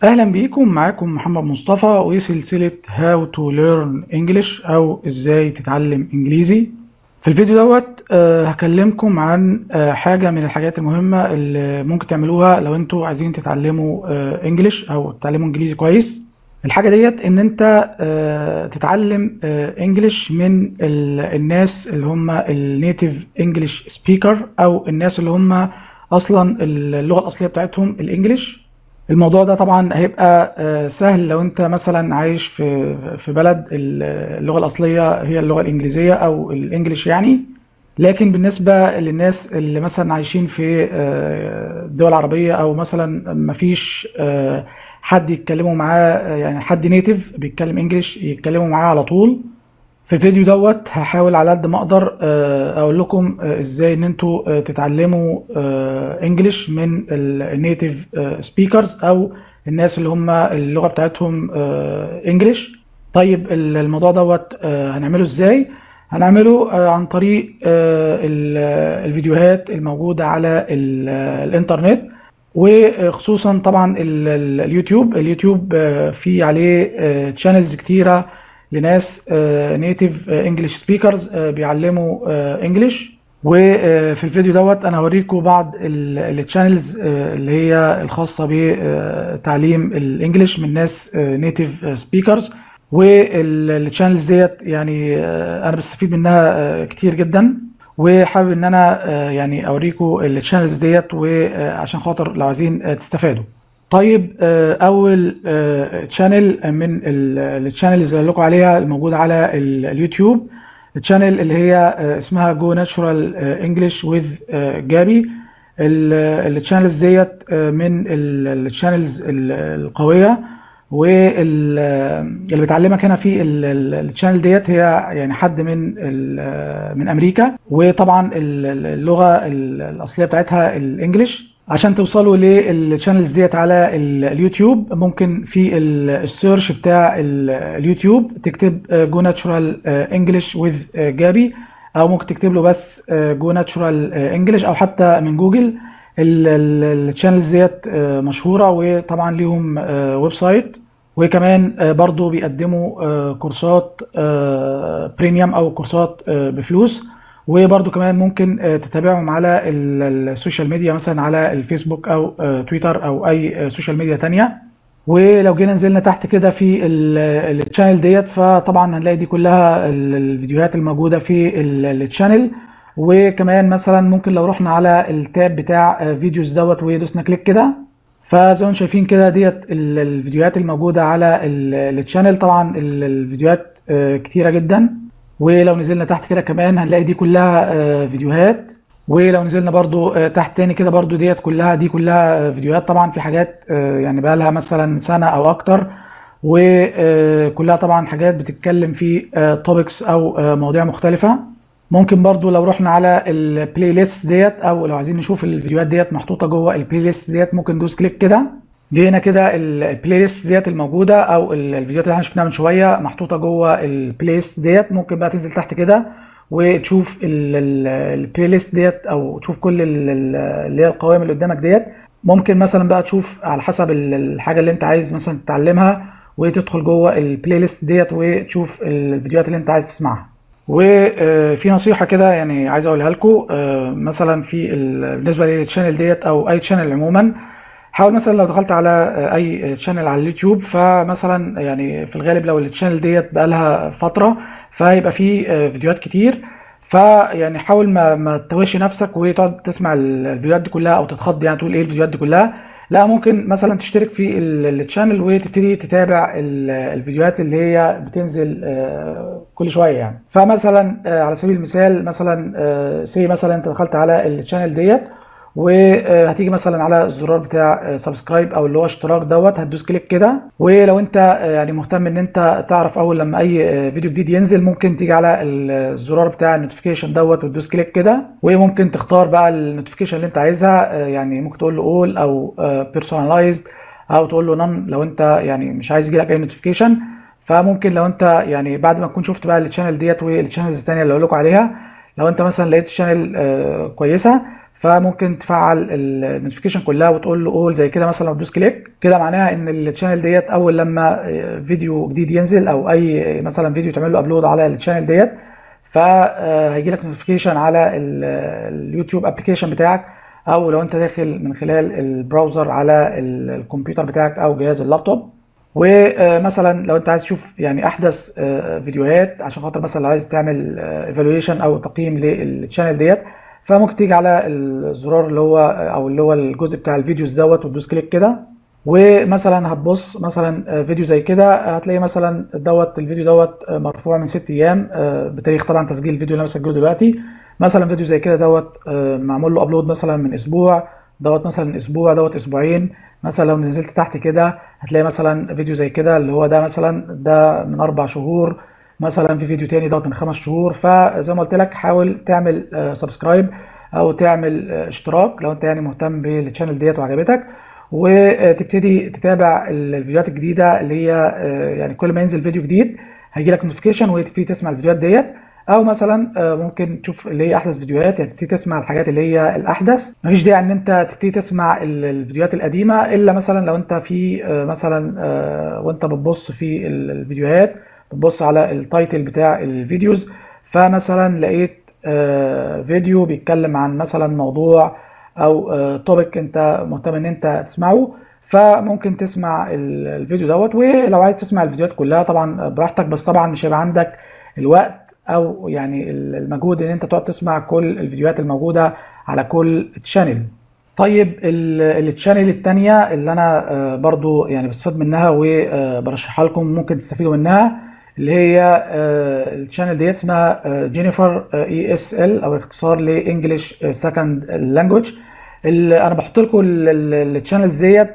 اهلا بيكم معاكم محمد مصطفى وسلسلة How to Learn English او ازاي تتعلم انجليزي في الفيديو دوت آه، هكلمكم عن آه، حاجة من الحاجات المهمة اللي ممكن تعملوها لو انتوا عايزين تتعلموا آه، انجليش او تتعلموا انجليزي كويس الحاجة ديت ان انت آه، تتعلم آه، انجليش من ال- الناس اللي هم النيتيف انجليش سبيكر او الناس اللي هم اصلا اللغة الاصلية بتاعتهم الانجليش الموضوع ده طبعا هيبقى آه، سهل لو انت مثلا عايش في في بلد ال- اللغة الأصلية هي اللغة الإنجليزية أو الإنجليش يعني لكن بالنسبة للناس اللي مثلا عايشين في آه، دول عربية أو مثلا مفيش آه، حد يتكلموا معاه آه، يعني حد نيتيف بيتكلم إنجليش يتكلموا معاه على طول في الفيديو دوت هحاول على قد ما اقدر آه، اقول لكم آه، ازاي ان انتوا آه، تتعلموا انجليش من النيتيف سبيكرز او الناس اللي هم اللغة بتاعتهم انجليش طيب ال- الموضوع دوت آه، هنعمله ازاي هنعمله آه، عن طريق آه، ال- الفيديوهات الموجودة على ال- الانترنت وخصوصا طبعا ال- ال- اليوتيوب اليوتيوب آه، في عليه تشانلز كتيرة لناس نيتيف انجلش سبيكرز بيعلموا انجلش وفي الفيديو دوت انا هوريكم بعض التشانلز اللي هي الخاصه بتعليم الانجليش من ناس نيتيف سبيكرز والتشانلز ديت يعني آه، انا بستفيد منها آه، كتير جدا وحابب ان انا آه، يعني اوريكم التشانلز ديت وعشان خاطر لو عايزين آه، تستفادوا طيب آه، اول تشانل من التشانلز اللي لكم عليها الموجوده على ال- اليوتيوب التشانل اللي هي آه، اسمها جو ناتشورال انجلش وذ جابي التشانلز ديت آه، من التشانلز القويه واللي بتعلمك هنا في التشانل ديت هي يعني حد من ال- من امريكا وطبعا ال- اللغه الاصليه بتاعتها الانجليش عشان توصلوا للشانلز ديت على ال- اليوتيوب ممكن في ال- السيرش بتاع ال- اليوتيوب تكتب جو ناتشورال انجلش وذ جابي او ممكن تكتب له بس جو ناتشورال انجلش او حتى من جوجل الشانلز ديت آه، مشهوره وطبعا ليهم آه، ويب سايت وكمان آه، برضو بيقدموا آه، كورسات بريميوم او كورسات آه، بفلوس وبرضو كمان ممكن آه، تتابعهم على ال- السوشيال ميديا مثلا على الفيسبوك او آه، تويتر او اي آه، سوشيال ميديا تانية ولو جينا نزلنا تحت كده في ال- التشانل ديت فطبعا هنلاقي دي كلها ال- الفيديوهات الموجودة في ال- التشانل وكمان مثلا ممكن لو رحنا على التاب بتاع آه، فيديوز دوت ودوسنا كليك كده فزي ما انتم شايفين كده ديت ال- الفيديوهات الموجودة على ال- التشانل طبعا ال- الفيديوهات آه، كتيرة جدا ولو نزلنا تحت كده كمان هنلاقي دي كلها آه، فيديوهات ولو نزلنا برضو آه، تحت تاني كده برضو ديت كلها دي كلها آه، فيديوهات طبعا في حاجات آه، يعني بقى لها مثلا سنة او اكتر وكلها طبعا حاجات بتتكلم في توبكس او آه، مواضيع مختلفة ممكن برضو لو رحنا على البلاي ليست ديت او لو عايزين نشوف الفيديوهات ديت محطوطة جوه البلاي ليست ديت ممكن ندوس كليك كده جينا كده ال- البلاي ليست ديت الموجودة او ال- الفيديوهات اللي احنا شفناها من شوية محطوطة جوه البلاي ليست ديت ممكن بقى تنزل تحت كده وتشوف ال- ال- البلاي ليست ديت او تشوف كل ال- ال- اللي هي القوائم اللي قدامك ديت ممكن مثلا بقى تشوف على حسب ال- الحاجة اللي انت عايز مثلا تتعلمها وتدخل جوه البلاي ليست ديت وتشوف الفيديوهات اللي انت عايز تسمعها وفي نصيحة كده يعني عايز اقولها لكم مثلا في ال- بالنسبة للشانل ديت او اي شانل عموما حاول مثلا لو دخلت على آه، اي شانل على اليوتيوب فمثلا يعني في الغالب لو الشانل ديت بقالها فترة فهيبقى فيه آه، فيديوهات كتير فيعني حاول ما ما تتوهش نفسك وتقعد تسمع ال- الفيديوهات دي كلها او تتخض يعني تقول ايه الفيديوهات دي كلها لا ممكن مثلا تشترك في ال- الشانل وتبتدي تتابع ال- الفيديوهات اللي هي بتنزل آه، كل شويه يعني فمثلا آه، على سبيل المثال مثلا سي مثلا انت دخلت على الشانل ديت وهتيجي مثلا على الزرار بتاع سبسكرايب او اللي هو اشتراك دوت هتدوس كليك كده ولو انت آه، يعني مهتم ان انت تعرف اول لما اي آه، فيديو جديد ينزل ممكن تيجي على الزرار بتاع النوتيفيكيشن دوت وتدوس كليك كده وممكن تختار بقى النوتيفيكيشن اللي انت عايزها آه، يعني ممكن تقول له اول او بيرسوناليزد او تقول له نون لو انت يعني مش عايز يجيلك اي نوتيفيكيشن فممكن لو انت يعني بعد ما تكون شفت بقى الشانل ديت والشانلز التانية اللي اقول لكم عليها لو انت مثلا لقيت الشانل آه، كويسه فممكن تفعل النوتيفيكيشن كلها وتقول له اول زي كده مثلا وتدوس كليك كده معناها ان الشانل ديت اول لما فيديو جديد ينزل او اي مثلا فيديو تعمل له ابلود على الشانل ديت فهيجي لك نوتيفيكيشن على اليوتيوب ابلكيشن بتاعك او لو انت داخل من خلال البراوزر على الكمبيوتر بتاعك او جهاز اللابتوب ومثلا لو انت عايز تشوف يعني احدث فيديوهات عشان خاطر مثلا لو عايز تعمل ايفالويشن او تقييم للشانل ديت فممكن تيجي على الزرار اللي هو او اللي هو الجزء بتاع الفيديوز دوت وتدوس كليك كده ومثلا هتبص مثلا فيديو زي كده هتلاقي مثلا دوت الفيديو دوت مرفوع من ست ايام بتاريخ طبعا تسجيل الفيديو اللي انا بسجله دلوقتي مثلا فيديو زي كده دوت معمول له ابلود مثلا من اسبوع دوت مثلا اسبوع دوت اسبوعين مثلا لو نزلت تحت كده هتلاقي مثلا فيديو زي كده اللي هو ده مثلا ده من اربع شهور مثلا في فيديو تاني دوت من خمس شهور فزي ما قلت لك حاول تعمل سبسكرايب او تعمل اشتراك لو انت يعني مهتم بالشانل ديت وعجبتك وتبتدي تتابع الفيديوهات الجديده اللي هي يعني كل ما ينزل فيديو جديد هيجي لك نوتيفيكيشن وتبتدي تسمع الفيديوهات ديت او مثلا ممكن تشوف اللي هي احدث فيديوهات يعني تبتدي تسمع الحاجات اللي هي الاحدث مفيش داعي ان انت تبتدي تسمع الفيديوهات القديمه الا مثلا لو انت في مثلا وانت بتبص في الفيديوهات بتبص على التايتل بتاع الفيديوز فمثلا لقيت فيديو بيتكلم عن مثلا موضوع او توبيك انت مهتم ان انت تسمعه فممكن تسمع الفيديو دوت ولو عايز تسمع الفيديوهات كلها طبعا براحتك بس طبعا مش هيبقى عندك الوقت او يعني المجهود ان انت تقعد تسمع كل الفيديوهات الموجوده على كل تشانل طيب التشانل التانية اللي انا برضو يعني بستفاد منها وبرشحها لكم ممكن تستفيدوا منها اللي هي الشانل ديت اسمها جينيفر اي اس ال او اختصار لانجلش سكند لانجوج انا بحط لكم الشانلز ديت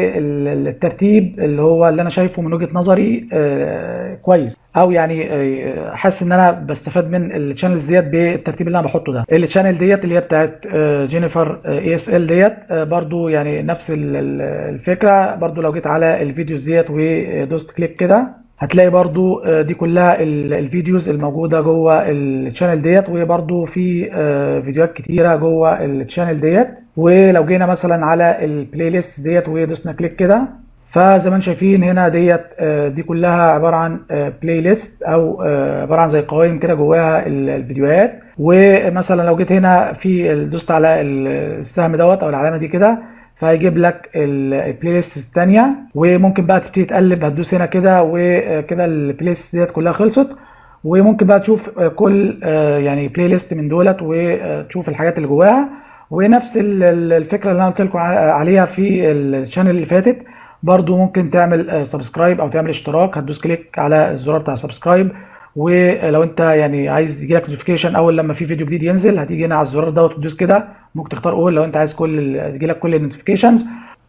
بالترتيب اللي هو اللي انا شايفه من وجهه نظري كويس او يعني حاسس ان انا بستفاد من الشانلز ديت بالترتيب اللي انا بحطه ده الشانل ديت اللي هي بتاعت جينيفر اي اس ال ديت برضو يعني نفس الفكره برضو لو جيت على الفيديوز ديت ودوست كليك كده هتلاقي برضو دي كلها الفيديوز الموجودة جوه الشانل ديت وبرضو في فيديوهات كتيرة جوه الشانل ديت ولو جينا مثلا على البلاي ليست ديت ودوسنا كليك كده فزي ما انتم شايفين هنا ديت دي كلها عبارة عن بلاي ليست او عبارة عن زي قوائم كده جواها الفيديوهات ومثلا لو جيت هنا في دوست على السهم دوت او العلامة دي كده فهيجيب لك البلاي ليست الثانيه وممكن بقى تبتدي تقلب هتدوس هنا كده وكده البلاي ليست ديت كلها خلصت وممكن بقى تشوف كل يعني بلاي ليست من دولت وتشوف الحاجات اللي جواها ونفس الفكره اللي انا قلت لكم عليها في الشانل اللي فاتت برضو ممكن تعمل سبسكرايب او تعمل اشتراك هتدوس كليك على الزرار بتاع سبسكرايب ولو انت يعني عايز يجي لك نوتيفيكيشن اول لما في فيديو جديد ينزل هتيجي هنا على الزرار دوت وتدوس كده ممكن تختار اول لو انت عايز كل يجي لك كل النوتيفيكيشنز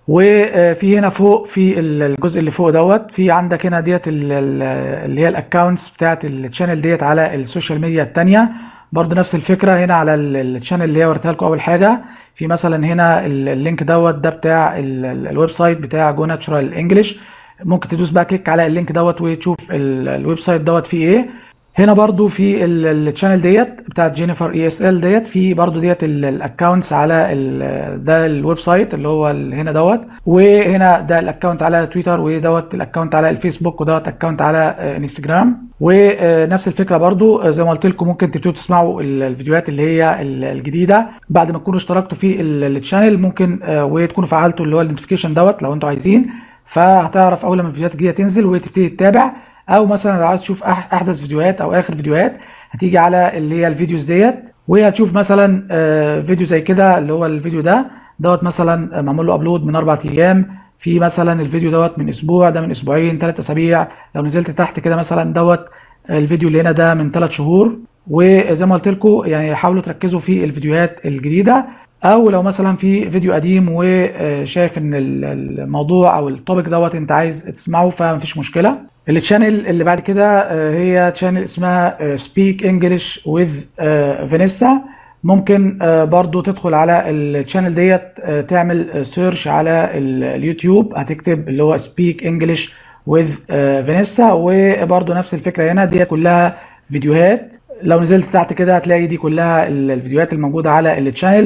وفي هنا فوق في الجزء اللي فوق دوت في عندك هنا ديت اللي هي الاكونتس بتاعت الشانل ديت على السوشيال ميديا الثانيه برضه نفس الفكره هنا على الشانل اللي هي وريتها لكم اول حاجه في مثلا هنا اللينك دوت ده بتاع الويب سايت بتاع جو ناتشورال انجلش ممكن تدوس بقى كليك على اللينك دوت وتشوف الويب سايت دوت فيه ايه هنا برضو في الشانل ديت بتاعت جينيفر اي اس ال ديت في برضو ديت الاكونتس على ده الويب سايت اللي هو هنا دوت وهنا ده الاكونت على تويتر ودوت الاكونت على الفيسبوك ودوت اكونت على انستجرام ونفس الفكره برضو زي ما قلت لكم ممكن تبتدوا تسمعوا الفيديوهات اللي هي الجديده بعد ما تكونوا اشتركتوا في الشانل ممكن وتكونوا فعلتوا اللي هو النوتيفيكيشن دوت لو انتوا عايزين فهتعرف اول ما الفيديوهات الجديده تنزل وتبتدي تتابع او مثلا لو عايز تشوف احدث فيديوهات او اخر فيديوهات هتيجي على اللي هي الفيديوز ديت وهتشوف مثلا فيديو زي كده اللي هو الفيديو ده دوت مثلا معمول له ابلود من اربع ايام في مثلا الفيديو دوت من اسبوع ده من اسبوعين ثلاث اسابيع لو نزلت تحت كده مثلا دوت الفيديو اللي هنا ده من ثلاث شهور وزي ما قلت لكم يعني حاولوا تركزوا في الفيديوهات الجديده او لو مثلا في فيديو قديم وشايف ان الموضوع او التوبيك دوت انت عايز تسمعه فمفيش مشكله التشانل اللي بعد كده هي تشانل اسمها سبيك انجلش وذ فانيسا ممكن برضو تدخل على التشانل ديت تعمل سيرش على اليوتيوب هتكتب اللي هو سبيك انجلش وذ فانيسا وبرضو نفس الفكره هنا ديت كلها فيديوهات لو نزلت تحت كده هتلاقي دي كلها الفيديوهات الموجوده على التشانل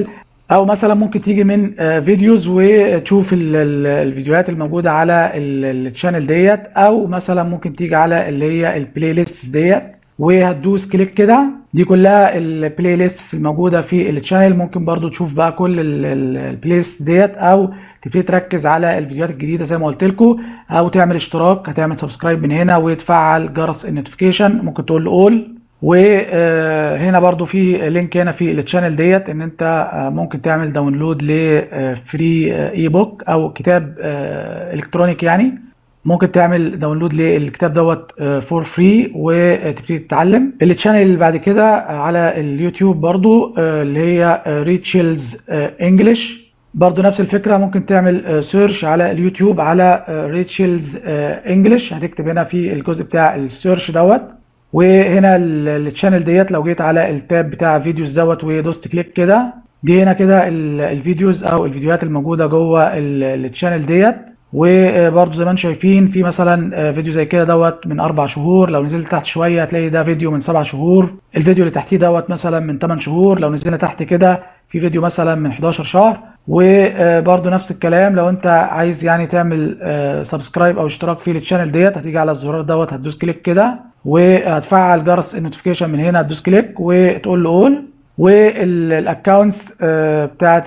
او مثلا ممكن تيجي من فيديوز وتشوف الفيديوهات الموجوده على الشانل ديت او مثلا ممكن تيجي على اللي هي البلاي ليست ديت وهتدوس كليك كده دي كلها البلاي ليست الموجوده في الشانل ممكن برضو تشوف بقى كل البلاي ليست ديت او تبتدي تركز على الفيديوهات الجديده زي ما قلت لكم او تعمل اشتراك هتعمل سبسكرايب من هنا وتفعل جرس النوتيفيكيشن ممكن تقول له اول وهنا برضو في لينك هنا في التشانل ديت ان انت ممكن تعمل داونلود لفري اي بوك او كتاب الكترونيك يعني ممكن تعمل داونلود للكتاب دوت فور فري وتبتدي تتعلم التشانل اللي بعد كده على اليوتيوب برضو اللي هي ريتشلز انجلش برضو نفس الفكره ممكن تعمل سيرش على اليوتيوب على ريتشلز انجلش هتكتب هنا في الجزء بتاع السيرش دوت وهنا الشانل ديت لو جيت على التاب بتاع فيديوز دوت ودوست كليك كده دي هنا كده الفيديوز او الفيديوهات الموجوده جوه الشانل ديت وبرضه زي ما انتم شايفين في مثلا فيديو زي كده دوت من اربع شهور لو نزلت تحت شويه هتلاقي ده فيديو من سبع شهور الفيديو اللي تحتيه دوت مثلا من 8 شهور لو نزلنا تحت كده في فيديو مثلا من 11 شهر وبرضه نفس الكلام لو انت عايز يعني تعمل سبسكرايب او اشتراك في الشانل ديت هتيجي على الزرار دوت هتدوس كليك كده وهتفعل جرس النوتيفيكيشن من هنا هتدوس كليك وتقول له اول والاكونتس بتاعت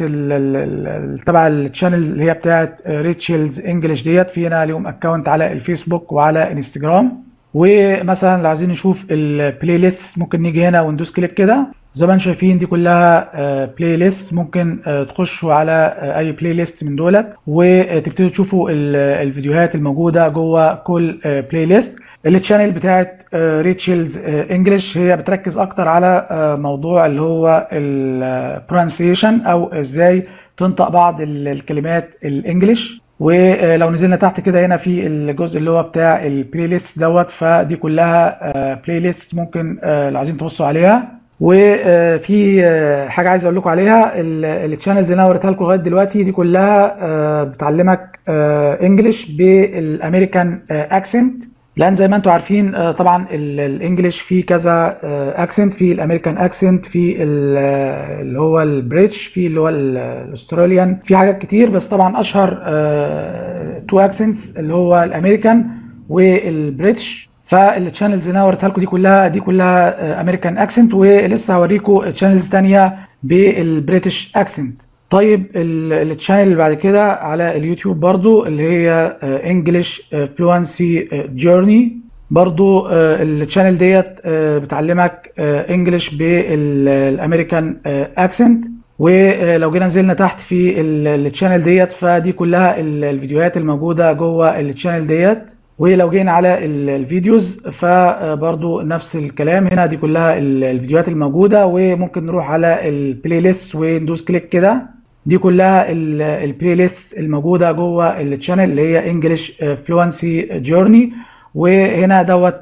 تبع الشانل اللي هي بتاعت ريتشلز انجلش ديت في هنا ليهم اكونت على الفيسبوك وعلى انستجرام ومثلا لو عايزين نشوف البلاي ليست ممكن نيجي هنا وندوس كليك كده زي ما انتم شايفين دي كلها بلاي ليست ممكن تخشوا على اي بلاي ليست من دولت وتبتدوا تشوفوا الفيديوهات الموجوده جوه كل بلاي ليست التشانل بتاعت ريتشلز انجلش هي بتركز اكتر على موضوع اللي هو البرونسيشن او ازاي تنطق بعض الكلمات الانجليش ولو نزلنا تحت كده هنا في الجزء اللي هو بتاع البلاي ليست دوت فدي كلها بلاي ليست ممكن لو عايزين تبصوا عليها وفي حاجه عايز اقول لكم عليها التشانلز اللي انا وريتها لكم لغايه دلوقتي دي كلها بتعلمك انجلش بالامريكان اكسنت لان زي ما انتم عارفين طبعا الانجليش فيه كذا اكسنت في الامريكان اكسنت في اللي هو البريتش في اللي هو الاستراليان في حاجات كتير بس طبعا اشهر تو اكسنتس اللي هو الامريكان والبريتش فالتشانلز اللي انا وريتها لكم دي كلها دي كلها امريكان اكسنت ولسه هوريكم تشانلز ثانيه بالبريتش اكسنت طيب التشانل اللي بعد كده على اليوتيوب برضو اللي هي انجلش فلوانسي جيرني برضو التشانل ديت بتعلمك انجلش بالامريكان اكسنت ولو جينا نزلنا تحت في التشانل ديت فدي كلها الفيديوهات الموجوده جوه التشانل ديت ولو جينا على الفيديوز فبرضو نفس الكلام هنا دي كلها الفيديوهات الموجوده وممكن نروح على البلاي ليست وندوس كليك كده دي كلها البلاي ليست الموجوده جوه التشانل اللي هي انجلش فلوانسي جورني وهنا دوت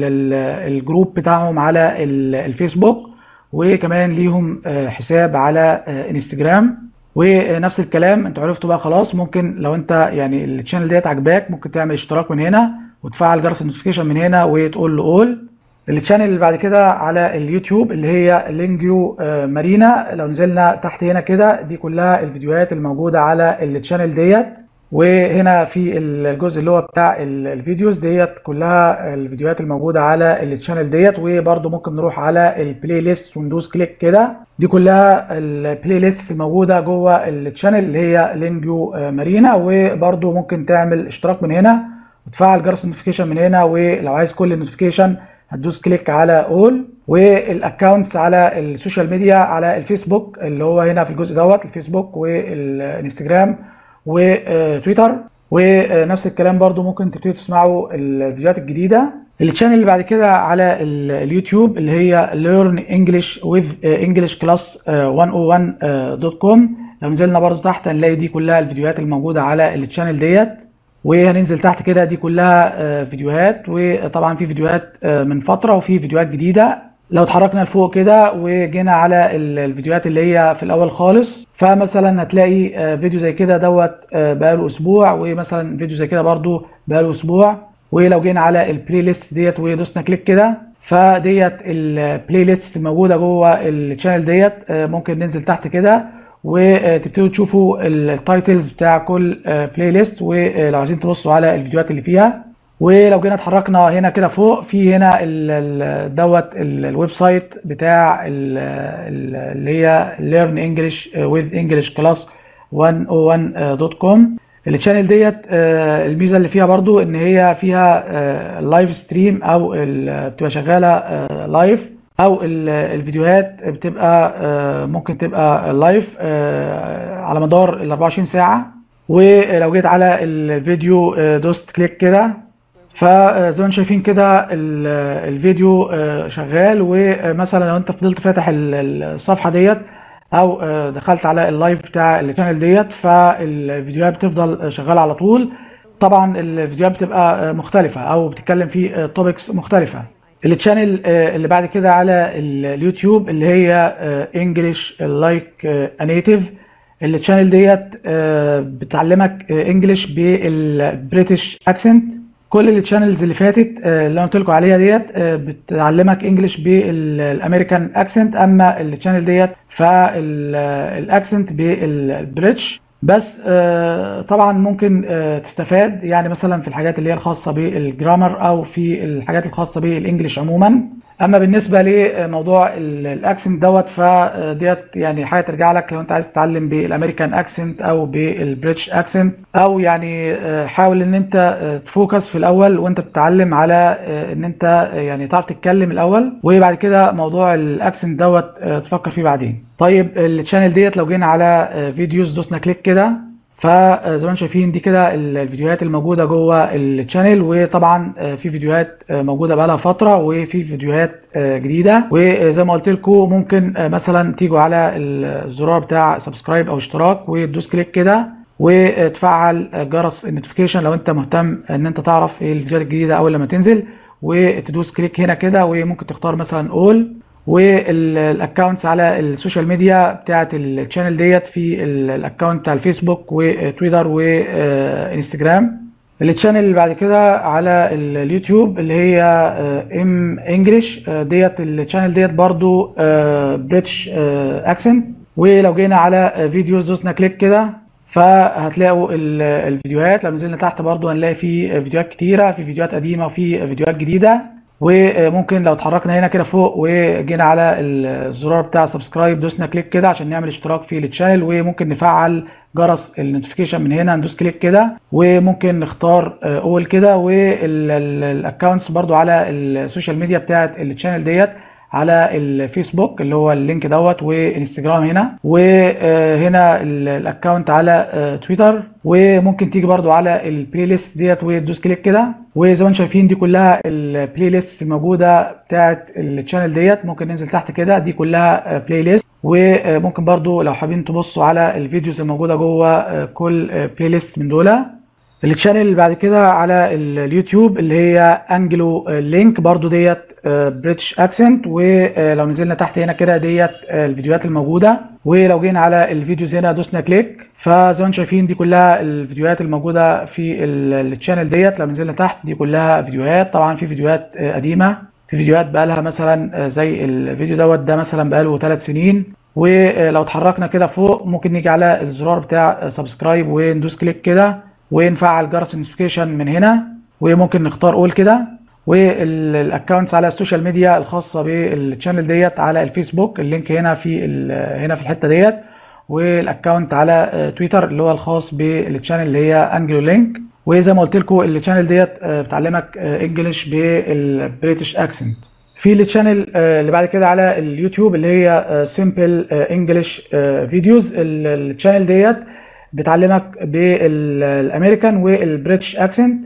الجروب بتاعهم على الفيسبوك وكمان ليهم حساب على انستجرام ونفس الكلام انتوا عرفتوا بقى خلاص ممكن لو انت يعني الشانل ديت عجباك ممكن تعمل اشتراك من هنا وتفعل جرس النوتيفيكيشن من هنا وتقول له اول الشانل اللي بعد كده على اليوتيوب اللي هي لينجيو مارينا لو نزلنا تحت هنا كده دي كلها الفيديوهات الموجوده على الشانل ديت وهنا في الجزء اللي هو بتاع الفيديوز ديت كلها الفيديوهات الموجوده على الشانل ديت وبرده ممكن نروح على البلاي ليست وندوس كليك كده دي كلها البلاي ليست الموجوده جوه الشانل اللي هي لينجيو مارينا وبرده ممكن تعمل اشتراك من هنا وتفعل جرس النوتيفيكيشن من هنا ولو عايز كل النوتيفيكيشن هتدوس كليك على اول والاكونتس على السوشيال ميديا على الفيسبوك اللي هو هنا في الجزء دوت الفيسبوك والانستجرام وتويتر ونفس الكلام برضو ممكن تبتدوا تسمعوا الفيديوهات الجديده التشانل اللي بعد كده على اليوتيوب اللي هي learn english with english class 101.com لو نزلنا برضو تحت هنلاقي دي كلها الفيديوهات الموجوده على التشانل ديت وهننزل تحت كده دي كلها فيديوهات وطبعا في فيديوهات من فتره وفي فيديوهات جديده لو اتحركنا لفوق كده وجينا على الفيديوهات اللي هي في الاول خالص فمثلا هتلاقي فيديو زي كده دوت بقاله اسبوع ومثلا فيديو زي كده برضو بقاله اسبوع ولو جينا على البلاي ليست ديت ودوسنا كليك كده فديت البلاي ليست الموجوده جوه الشانل ديت ممكن ننزل تحت كده وتبتدوا تشوفوا التايتلز بتاع كل بلاي ليست ولو عايزين تبصوا على الفيديوهات اللي فيها ولو جينا اتحركنا هنا كده فوق في هنا ال- ال- دوت ال- الويب سايت بتاع ال- ال- اللي هي learn english with english class 101.com التشانل ديت آه، الميزه اللي فيها برضو ان هي فيها لايف ستريم او ال- بتبقى شغاله لايف او ال- الفيديوهات بتبقى آه، ممكن تبقى لايف على مدار ال 24 ساعه ولو جيت على الفيديو آه، دوست كليك كده فزي ما انتم شايفين كده ال- الفيديو آه، شغال ومثلا لو انت فضلت فاتح ال- ال- الصفحه ديت او آه، دخلت على اللايف بتاع الشانل ديت فالفيديوهات بتفضل شغاله على طول طبعا الفيديوهات بتبقى آه، مختلفه او بتتكلم في توبكس مختلفه التشانل آه، اللي بعد كده على ال- اليوتيوب اللي هي انجلش لايك نيتيف التشانل ديت آه، بتعلمك انجلش بالبريتش اكسنت كل التشانلز اللي فاتت آه، اللي انا قلت لكم عليها ديت آه، بتعلمك انجلش بالامريكان اكسنت اما التشانل ديت فالاكسنت بالبريتش بس آه، طبعا ممكن آه، تستفاد يعني مثلا في الحاجات اللي هي الخاصه بالجرامر او في الحاجات الخاصه بالانجلش عموما اما بالنسبه لموضوع ال- الاكسنت دوت فديت يعني حاجه ترجع لك لو انت عايز تتعلم بالامريكان اكسنت او بالبريتش اكسنت او يعني آه، حاول ان انت آه، تفوكس في الاول وانت بتتعلم على آه، ان انت آه، يعني تعرف تتكلم الاول وبعد كده موضوع الاكسنت دوت آه، تفكر فيه بعدين طيب الشانل ديت لو جينا على آه، فيديوز دوسنا كليك كده فزي ما انتم شايفين دي كده ال- الفيديوهات الموجوده جوه الشانل وطبعا آه، في فيديوهات آه، موجوده بقالها فتره وفي فيديوهات آه، جديده وزي ما قلت لكم ممكن آه، مثلا تيجوا على الزرار بتاع سبسكرايب او اشتراك وتدوس كليك كده وتفعل جرس النوتيفيكيشن لو انت مهتم ان انت تعرف ايه الفيديوهات الجديده اول لما تنزل وتدوس كليك هنا كده وممكن تختار مثلا اول والاكونتس على السوشيال ميديا بتاعت الشانل ديت في الاكونت بتاع الفيسبوك وتويتر وانستجرام التشانل اللي بعد كده على اليوتيوب اللي هي ام انجلش ديت الشانل ديت برضو بريتش اكسنت ولو جينا على فيديوز دوسنا كليك كده فهتلاقوا ال- الفيديوهات لو نزلنا تحت برضو هنلاقي في فيديوهات كتيرة في فيديوهات قديمة وفي فيديوهات جديدة وممكن لو اتحركنا هنا كده فوق وجينا على الزرار بتاع سبسكرايب دوسنا كليك كده عشان نعمل اشتراك في التشانل وممكن نفعل جرس النوتيفيكيشن من هنا ندوس كليك كده وممكن نختار اول كده والاكونتس برضو على السوشيال ميديا بتاعت التشانل ديت على الفيسبوك اللي هو اللينك دوت وانستجرام هنا وهنا الاكونت على آه، تويتر وممكن تيجي برضو على البلاي ليست ديت وتدوس كليك كده وزي ما انتم شايفين دي كلها البلاي ليست الموجوده بتاعت الشانل ديت ممكن ننزل تحت كده دي كلها بلاي ليست وممكن برضو لو حابين تبصوا على الفيديوز الموجوده جوه آه، كل بلاي ليست من دول التشانل اللي بعد كده على ال- اليوتيوب اللي هي انجلو لينك برضو ديت بريتش اكسنت ولو نزلنا تحت هنا كده ديت آه، الفيديوهات الموجوده ولو جينا على الفيديوز هنا دوسنا كليك فزي ما انتم شايفين دي كلها الفيديوهات الموجوده في ال- التشانل ديت لو نزلنا تحت دي كلها فيديوهات طبعا في فيديوهات آه، قديمه في فيديوهات بقالها مثلا آه، زي الفيديو دوت ده مثلا بقاله ثلاث سنين ولو اتحركنا كده فوق ممكن نيجي على الزرار بتاع سبسكرايب وندوس كليك كده ونفعل جرس النوتيفيكيشن من هنا وممكن نختار اول كده والاكونتس على السوشيال ميديا الخاصه بالشانل ديت على الفيسبوك اللينك هنا في ال- هنا في الحته ديت والاكونت على آه، تويتر اللي هو الخاص بالشانل اللي هي انجلو لينك وزي ما قلت لكم الشانل ديت آه، بتعلمك انجلش بالبريتش اكسنت في الشانل آه، اللي بعد كده على اليوتيوب اللي هي سيمبل انجلش فيديوز الشانل ديت بتعلمك بالامريكان والبريتش اكسنت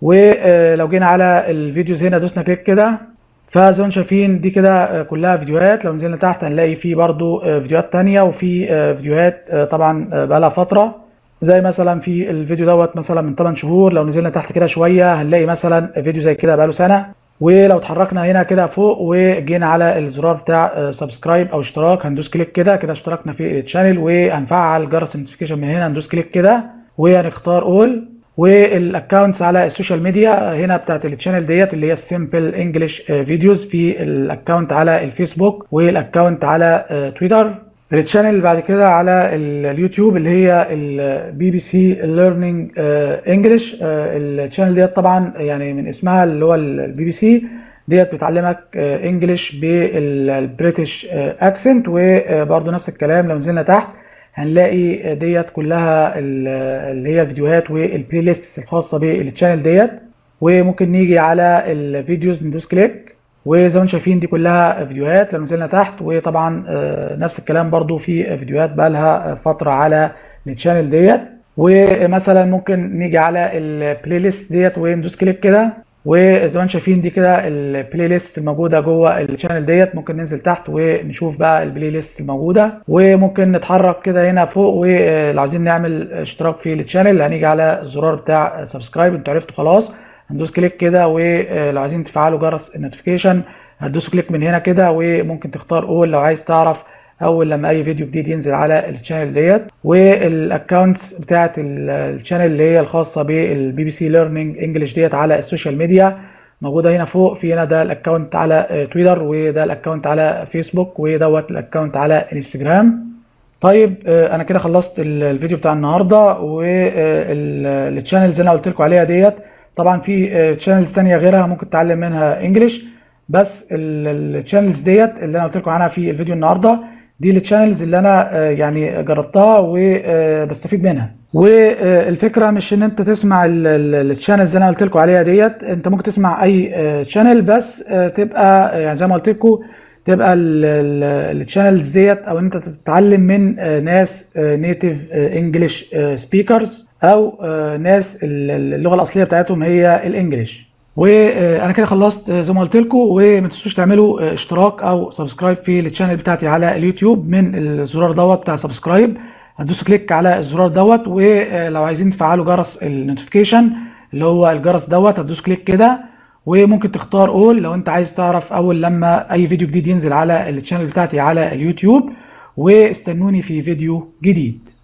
ولو جينا على الفيديوز هنا دوسنا كليك كده فزي ما انتم شايفين دي كده آه، كلها فيديوهات لو نزلنا تحت هنلاقي في برضو آه، فيديوهات تانية وفي آه، فيديوهات آه، طبعا آه، بقالها فترة زي مثلا في الفيديو دوت مثلا من 8 شهور لو نزلنا تحت كده شوية هنلاقي مثلا فيديو زي كده بقاله سنة ولو اتحركنا هنا كده فوق وجينا على الزرار بتاع سبسكرايب او اشتراك هندوس كليك كده كده اشتركنا في الشانل وهنفعل جرس النوتيفيكيشن من هنا هندوس كليك كده وهنختار اول والاكونتس على السوشيال ميديا هنا بتاعت الشانل ديت اللي هي السيمبل انجلش فيديوز في الاكونت على الفيسبوك والاكونت على آه، تويتر التشانل اللي بعد كده على ال- اليوتيوب اللي هي البي بي سي ليرنينج انجلش التشانل ديت طبعا يعني من اسمها اللي هو البي بي سي ديت بتعلمك انجلش بالبريتش اكسنت وبرضه نفس الكلام لو نزلنا تحت هنلاقي ديت كلها ال- اللي هي الفيديوهات والبلاي ليست الخاصه بالتشانل ديت وممكن نيجي على الفيديوز ندوس كليك وزي ما انتم شايفين دي كلها فيديوهات لو نزلنا تحت وطبعا آه، نفس الكلام برضو في فيديوهات بقالها فترة على الشانل ديت ومثلا ممكن نيجي على البلاي ليست ديت وندوس كليك كده وزي ما انتم شايفين دي كده البلاي ليست الموجوده جوه الشانل ديت ممكن ننزل تحت ونشوف بقى البلاي ليست الموجوده وممكن نتحرك كده هنا فوق ولو عايزين نعمل اشتراك في الشانل هنيجي على الزرار بتاع سبسكرايب انتوا عرفتوا خلاص هندوس كليك كده ولو عايزين تفعلوا جرس النوتيفيكيشن هتدوسوا كليك من هنا كده وممكن تختار اول لو عايز تعرف اول لما اي فيديو جديد ينزل على الشانل ديت والاكونتس بتاعت الشانل اللي هي الخاصه بالبي بي سي ليرنينج انجلش ديت على السوشيال ميديا موجوده هنا فوق في هنا ده الاكونت على تويتر وده الاكونت على فيسبوك ودوت الاكونت على انستجرام طيب آه، انا كده خلصت ال- الفيديو بتاع النهارده والتشانلز اللي انا قلت لكم عليها ديت طبعا في تشانلز تانية غيرها ممكن تتعلم منها انجلش بس التشانلز ديت اللي انا قلت لكم عنها في الفيديو النهارده دي التشانلز اللي انا آه، يعني جربتها وبستفيد منها والفكره مش ان انت تسمع التشانلز اللي انا قلت لكم عليها ديت انت ممكن تسمع اي تشانل بس آه، تبقى آه، يعني زي ما قلت لكم تبقى التشانلز ديت او انت تتعلم من آه، ناس نيتيف انجلش سبيكرز او آه، ناس ال- اللغه الاصليه بتاعتهم هي الانجليش وانا كده خلصت آه، زي ما قلت لكم وما تنسوش تعملوا آه، اشتراك او سبسكرايب في الشانل بتاعتي على اليوتيوب من الزرار دوت بتاع سبسكرايب هتدوسوا كليك على الزرار دوت ولو عايزين تفعلوا جرس النوتيفيكيشن اللي هو الجرس دوت هتدوس كليك كده وممكن تختار اول لو انت عايز تعرف اول لما اي فيديو جديد ينزل على الشانل بتاعتي على اليوتيوب واستنوني في فيديو جديد